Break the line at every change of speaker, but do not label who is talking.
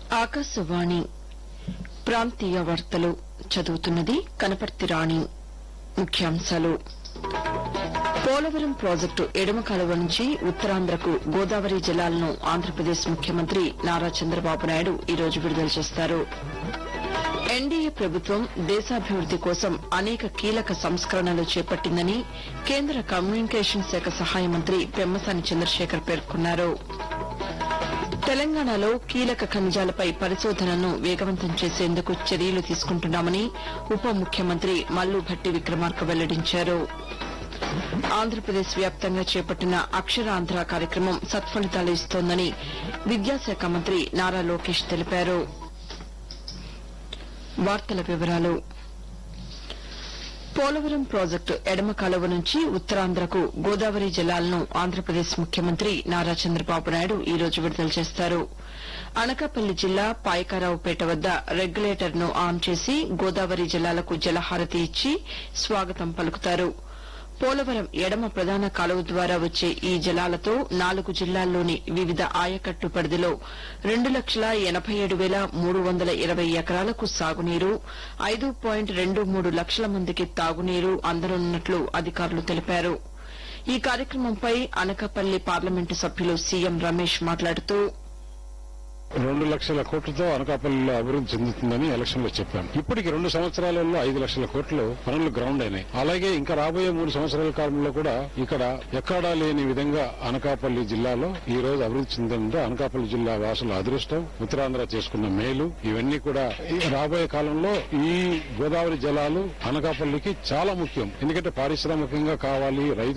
ఆకాశవాణి ప్రాంతీయ వార్తలు చదువుతున్నది కనపర్తి రాణి ముఖ్యాంశాలు పోలవరం ప్రాజెక్టు ఎడమ కాలువ నుంచి ఉత్తరాంధ్రకు గోదావరి జలాలను ఆంధ్రప్రదేశ్ ముఖ్యమంత్రి నారా చంద్రబాబు నాయుడు ఈ రోజు విడుదల చేస్తారు ఎన్డీఏ ప్రభుత్వం దేశాభివృద్ది కోసం అనేక కీలక సంస్కరణలు చేపట్టిందని కేంద్ర కమ్యూనికేషన్ శాఖ సహాయ మంత్రి పెమ్మసాని చంద్రశేఖర్ పేర్కొన్నారు తెలంగాణలో కీలక ఖనిజాలపై పరిశోధనను వేగవంతం చేసేందుకు చర్యలు తీసుకుంటున్నామని ఉప ముఖ్యమంత్రి మల్లు భట్టి విక్రమార్క వెల్లడించారు ఆంధ్రప్రదేశ్ వ్యాప్తంగా చేపట్టిన అక్షరాంధ్ర కార్యక్రమం సత్ఫలితాలు ఇస్తోందని విద్యాశాఖ మంత్రి నారా లోకేష్ తెలిపారు వార్తల వివరాలు పోలవరం ప్రాజెక్టు ఎడమ కాలువ నుంచి ఉత్తరాంధ్రకు గోదావరి జలాలను ఆంధ్రప్రదేశ్ ముఖ్యమంత్రి నారా చంద్రబాబు నాయుడు ఈ రోజు విడుదల చేస్తారు అనకాపల్లి జిల్లా పాయకారావుపేట వద్ద రెగ్యులేటర్ ను ఆన్ చేసి గోదావరి జలాలకు జలహారతి ఇచ్చి స్వాగతం పలుకుతారు పోలవరం ఎడమ ప్రధాన కాలువ ద్వారా వచ్చే ఈ జలాలతో నాలుగు జిల్లాల్లోని వివిధ ఆయకట్టు పరిధిలో రెండు లక్షల ఎనబై ఏడు వేల మూడు వందల ఇరవై ఎకరాలకు సాగునీరు ఐదు పాయింట్ రెండు మూడు లక్షల మందికి తాగునీరు అందనున్నట్లు అధికారులు తెలిపారు ఈ కార్యక్రమంపై అనకాపల్లి పార్లమెంటు సభ్యులు సీఎం రమేష్ మాట్లాడుతూ
రెండు లక్షల కోట్లతో అనకాపల్లిలో అభివృద్ధి చెందుతుందని ఎలక్షన్ లో చెప్పాను ఇప్పటికి రెండు సంవత్సరాలలో ఐదు లక్షల కోట్లు పనులు గ్రౌండ్ అయినాయి అలాగే ఇంకా రాబోయే మూడు సంవత్సరాల కాలంలో కూడా ఇక్కడ ఎక్కడా లేని విధంగా అనకాపల్లి జిల్లాలో ఈ రోజు అభివృద్ధి చెందిందంటే అనకాపల్లి జిల్లా వాసుల అదృష్టం ఉత్తరాంధ్ర చేసుకున్న మేలు ఇవన్నీ కూడా ఈ రాబోయే కాలంలో ఈ గోదావరి జలాలు అనకాపల్లికి చాలా ముఖ్యం ఎందుకంటే పారిశ్రామికంగా కావాలి రైతు